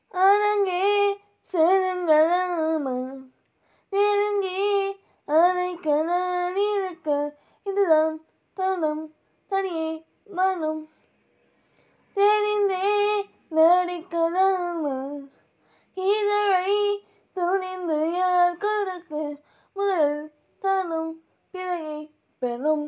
அடங்கே சேருங்களாமா நெருங்கி அணைக்க நான் இருக்க இதுதான் தனம் தனியே மனம் தெரிந்தே நடிக்கலாமா இதழை துணிந்து யார் கொடுக்க முதல் தனம் பிறகை பெறும்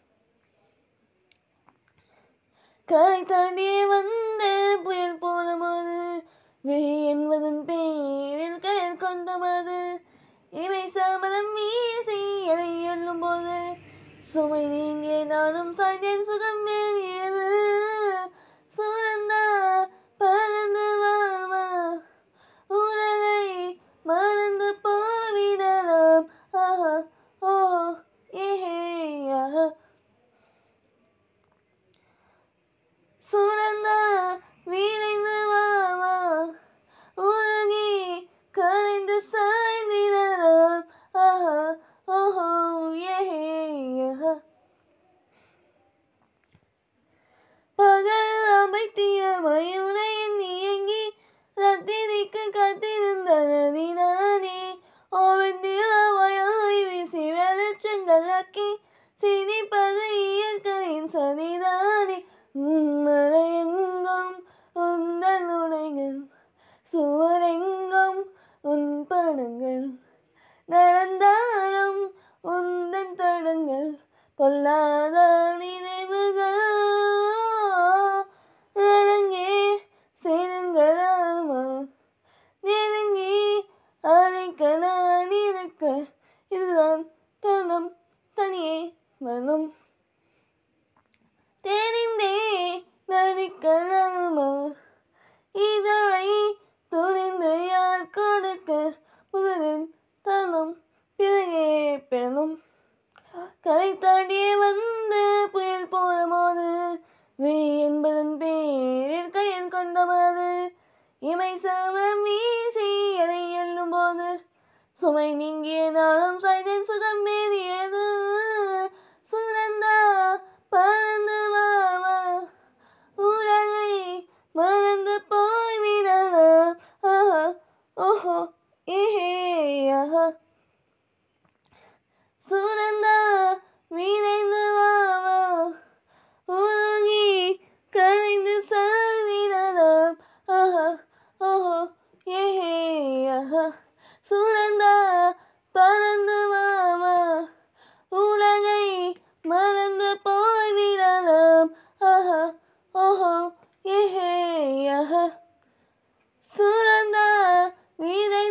கரை தாண்டியே வந்த புயல் போல போது விழி என்பதன் பேரில் கயல் கொண்ட மது இவை சாமரம் வீசி எனை எண்ணும் போது சுமை நீங்கே நானும் சாய்ந்தேன் சுகம் மேறியது சுரந்தா பறந்து வாமா உலகை மறந்து போவிடலாம் ஆஹா ஓ ஏஹே ஆஹா சுரந்தா விரைந்து வாமா உலகி கரைந்து சாய்ந்திடலாம் ஆஹா ஓஹோ ஏஹே ஆஹா பகல் அமைத்திய மயூரையின் இயங்கி ரத்திரிக்கு காத்திருந்தனதி நானே ஓவந்தியாவாய் வீசி வெளிச்சங்களாக்கி சிரிப்பது இயற்கையின் சதிதானே மலையெங்கும் உந்தன் உடைகள் சுவரெங்கும் உன் படங்கள் நடந்தாலும் உந்தன் தடங்கள் பொல்லாத நினைவுகள் அடங்கே சேருங்களாமா நெருங்கி அழைக்க நான் இருக்க இதுதான் தனம் தனியே மனம் தெரிந்தே நடிக்கலாமா இதழை துணிந்து யார் கொடுக்க முதலில் தனம் பிறகே பெறணும் கரை தாண்டியே வந்து புயல் போல மோது விழி என்பதன் பேரில் கையன் கொண்ட மாது இமை சாமம் வீசி எனை எண்ணும் போது சுமை நீங்கிய நாளும் சாய்ந்தேன் சுகம் மேறியது சுரந்தா பறந்து வாவா உலகை மறந்து போய்விடலாம் ஆஹா ஓஹோ ஏஹே ஆஹா சுரந்தா விரைந்து வாவா உலகி கரைந்து சாய்ந்திடலாம் ஆஹா ஓஹோ ஏஹே ஆஹா சுரந்தா பறந்து வாமா உலகை மறந்து போய்விடலாம் ஆஹா ஓஹோ ஏஹே ஆஹா சுரந்தா விரை